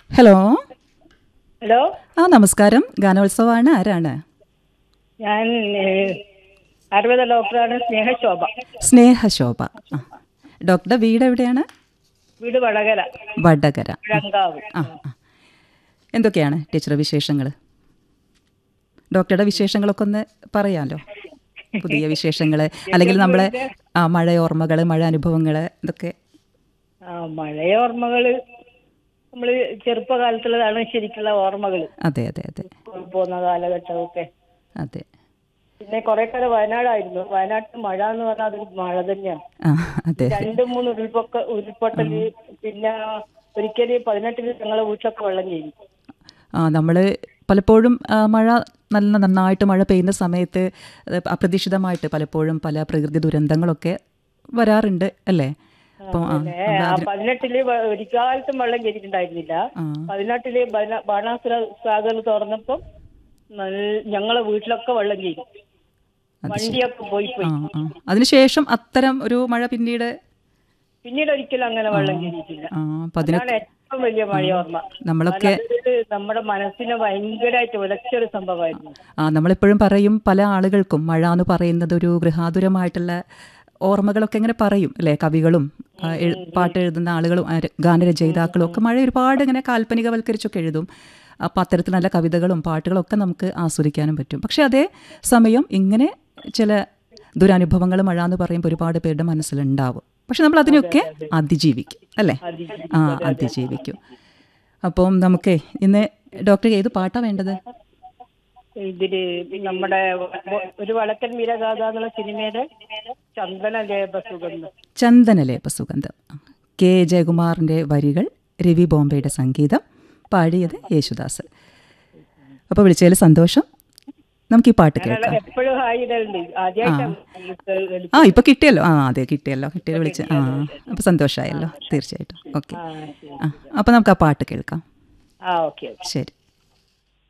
hello hello ആ നമസ്കാരം ഗാനോത്സവമാണ് ആരാണ് ഞാൻ ഏഹ്, ആയുർവേദ ഡോക്ടറാണ് സ്നേഹശോഭ സ്നേഹശോഭ ആ ഡോക്ടറുടെ വീട് എവിടെയാണ് വീട് വടകര വടകര രങ്കാവ് ആ ആ എന്തൊക്കെയാണ് ടീച്ചറുടെ വിശേഷങ്ങൾ ഡോക്ടറുടെ വിശേഷങ്ങളൊക്കെ ഒന്ന് പറയാമല്ലോ പുതിയ വിശേഷങ്ങൾ അല്ലെങ്കിൽ നമ്മളെ ആ മഴ ഓർമ്മകൾ മഴ അനുഭവങ്ങൾ ഇതൊക്കെ ആ മഴയ ഓർമ്മകള് നമ്മള് ചെറുപ്പകാലത്തുള്ളതാണ് ശരിക്കുള്ള ഓർമ്മകള് അതെ അതെ അതെ സ്കൂളിൽ പോകുന്ന കാലഘട്ടമൊക്കെ അതെ പിന്നെ കുറെ കാലം വയനാടായിരുന്നു വയനാട്ടിൽ മഴ എന്ന് പറഞ്ഞാൽ അതൊരു മഴ തന്നെയാണ് ആ അതെ രണ്ട് മൂന്ന് ഉരുൾപൊക്ക ഉരുൾപൊട്ടല് പിന്നെ ഒരിക്കല് പതിനെട്ടില് ഞങ്ങളെ വീട്ടിലൊക്കെ വെള്ളം ചെയ്യും ആ നമ്മൾ പലപ്പോഴും ആ, മഴ നല്ല നന്നായിട്ട് മഴ പെയ്യുന്ന സമയത്ത് അത് അപ്രതീക്ഷിതമായിട്ട് പലപ്പോഴും പല പ്രകൃതി ദുരന്തങ്ങളൊക്കെ വരാറുണ്ട് അല്ലേ അപ്പോൾ ആ പിന്നെ ആ പതിനെട്ടില് വ- ഒരു കാലത്തും വെള്ളം കയറിയിട്ടുണ്ടായിരുന്നില്ല ആ പതിനെട്ടില് ബന- ബാണാസുര സാഗർ തുറന്നപ്പം നല്ല- ഞങ്ങളെ വീട്ടിലൊക്കെ വെള്ളം കയറി വണ്ടിയൊക്കെ പോയി പോയി ആ ആ അതിനുശേഷം അത്തരം ഒരു മഴ പിന്നീട് പിന്നീട് ഒരിക്കലും അങ്ങനെ വെള്ളം കയറിയിട്ടില്ല ആ അപ്പം അതിന് അതാണ് ഏറ്റവും വലിയ മഴയോർമ്മ നമ്മളൊക്കെ അത് നമ്മുടെ മനസ്സിനെ ഭയങ്കരമായിട്ട് വിളച്ചൊരു സംഭവമായിരുന്നു ആ നമ്മളിപ്പോഴും പറയും പല ആളുകൾക്കും മഴ എന്ന് പറയുന്നത് ഒരു ഗൃഹാതുരമായിട്ടുള്ള ഓർമ്മകളൊക്കെ ഇങ്ങനെ പറയും അല്ലേ കവികളും ആ, എഴു- പാട്ട് എഴുതുന്ന ആളുകളും ആ, ര- ഗാനരചയിതാക്കളും ഒക്കെ മഴ ഒരുപാട് ഇങ്ങനെ കാൽപ്പനികവൽക്കരിച്ചൊക്കെ എഴുതും അപ്പോൾ അത്തരത്തിൽ നല്ല കവിതകളും പാട്ടുകളും ഒക്കെ നമുക്ക് ആസ്വദിക്കാനും പറ്റും പക്ഷെ അതേ സമയം ഇങ്ങനെ ചില ദുരനുഭവങ്ങൾ മഴ എന്ന് പറയുമ്പോൾ ഒരുപാട് പേരുടെ മനസ്സിലുണ്ടാവും പക്ഷെ നമ്മൾ അതിനെയൊക്കെ അതിജീവിക്കും അല്ലേ ആ അതിജീവിക്കും അപ്പം നമുക്ക് ഇന്ന് ഡോക്ടർ ഏത് പാട്ടാണ് വേണ്ടത് ഇതില് നമ്മുടെ വ- ഒരു വടക്കൻ വീരഗാഥ എന്നുള്ള സിനിമയുടെ ചന്ദന ലേപ സുഗന്ധം ചന്ദനലേപ സുഗന്ധം കെ ജയകുമാറിൻ്റെ വരികൾ രവി ബോംബെയുടെ സംഗീതം പാടിയത് യേശുദാസ് അപ്പോൾ വിളിച്ചതിൽ സന്തോഷം നമുക്ക് ഈ പാട്ട് കേൾക്കാം എപ്പോഴും ഹായ് ഇടലുണ്ട് ആദ്യമായിട്ട് ആ ഇപ്പോൾ കിട്ടിയല്ലോ ആ അതെ കിട്ടിയല്ലോ കിട്ടിയത് വിളിച്ച് ആ അപ്പോൾ സന്തോഷമായല്ലോ തീർച്ചയായിട്ടും ഓക്കെ ആ അപ്പോൾ നമുക്ക് ആ പാട്ട് കേൾക്കാം ആ ഓക്കെ ശരി